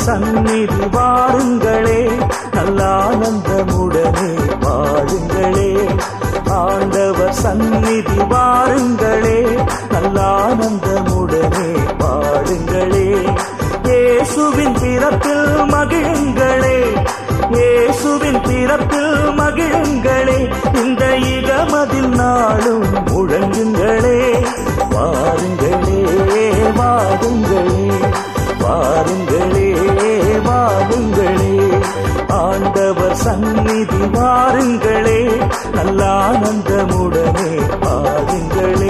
சந்நிதி வாருங்களே நல்ல ஆனந்தமுடனே பாடுங்களே ஆண்டவர் சந்நிதி வாருங்களே நல்ல ஆனந்தமுடனே பாடுங்களே இயேசுவின் பிறப்பில் மகிழுங்களே இயேசுவின் பிறப்பில் மகிழுங்களே இந்த இகமதில் நாளும் முழங்குங்களே வாருங்களே வாருங்களே வாருங்களே வாருங்களே ஆண்டவர் சந்நிதி வாருங்களே நல்ல ஆனந்தமுடனே பாருங்களே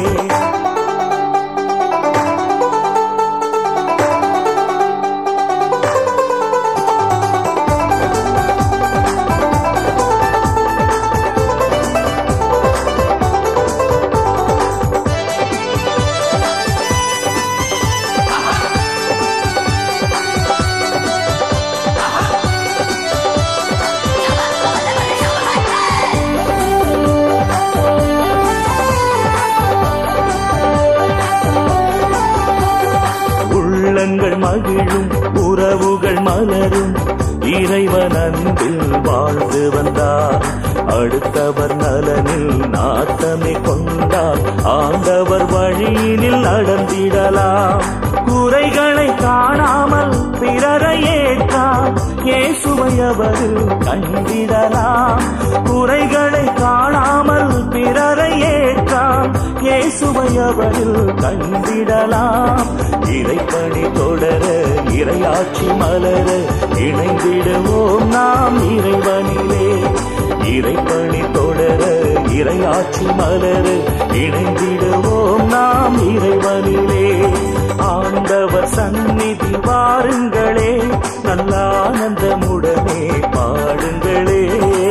உள்ளங்கள் மகிழும் உறவுகள் மலரும் இறைவன் அன்பில் வாழ்ந்து வந்தார் அடுத்தவர் நலனில் நாட்டமே கொண்டார் ஆண்டவர் வழியினில் நடந்திடலாம் குறைகளை காணாமல் பிறரை ஏற்றார் இயேசுவை அவரில் கண்டிடலாம் குறைகளை காணாமல் பிறரை ஏற்றார் இயேசுவை அவரில் கண்டிடலாம் இறைப்பணி தொடர இறையாட்சி மலர இணைந்திடுவோம் நாம் இறைவனிலே இறைப்பணி தொடர இறையாட்சி மலர இணைந்திடுவோம் நாம் இறைவனிலே ஆண்டவர் சந்நிதி வாருங்களே நல்ல ஆனந்தமுடனே பாடுங்களே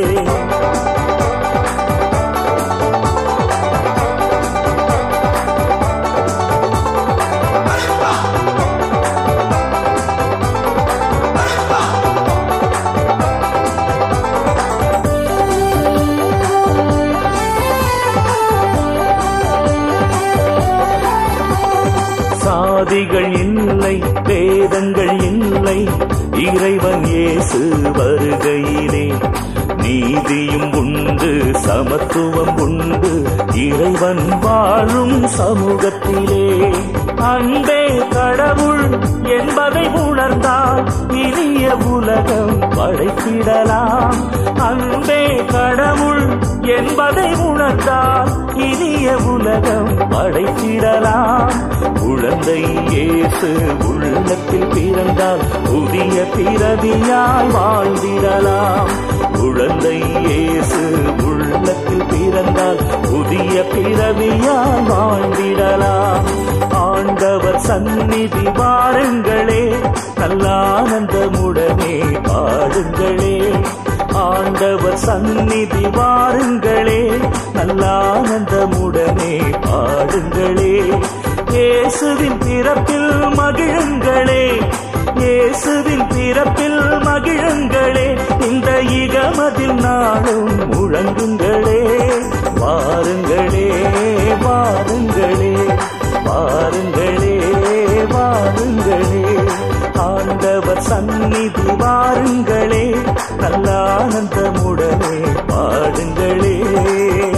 சாதிகள் இல்லை வேதங்கள் இல்லை இறைவன் இயேசு வருகையிலே நீதியும் உண்டு சமத்துவம் உண்டு இறைவன் வாழும் சமூகத்திலே அன்பே கடவுள் என்பதை உணர்ந்தால் இனிய உலகம் படைத்திடலாம் அன்பே கடவுள் என்பதை உணர்ந்தால் இனிய உலகம் படைத்திடலாம் குழந்தை இயேசு உள்ளத்தில் பிறந்தால் புதிய பிறவியாய் வாழ்ந்திடலாம் குழந்தை இயேசு உள்ளத்தில் பிறந்தால் புதிய பிறவியாய் வாழ்ந்திடலாம் ஆண்டவர் சந்நிதி வாருங்களே நல்ல ஆனந்தமுடனே பாடுங்களே ஆண்டவர் சந்நிதி வாருங்களே நல்ல ஆனந்தமுடனே பாடுங்களே இயேசுவின் பிறப்பில் மகிழுங்களே இயேசுவின் பிறப்பில் மகிழுங்களே இந்த இகமதில் நாளும் முழங்குங்களே வாருங்களே வாருங்களே வாருங்களே வாருங்களே ஆண்டவர் சந்நிதி வாருங்களே நல்ல ஆனந்தமுடனே பாடுங்களே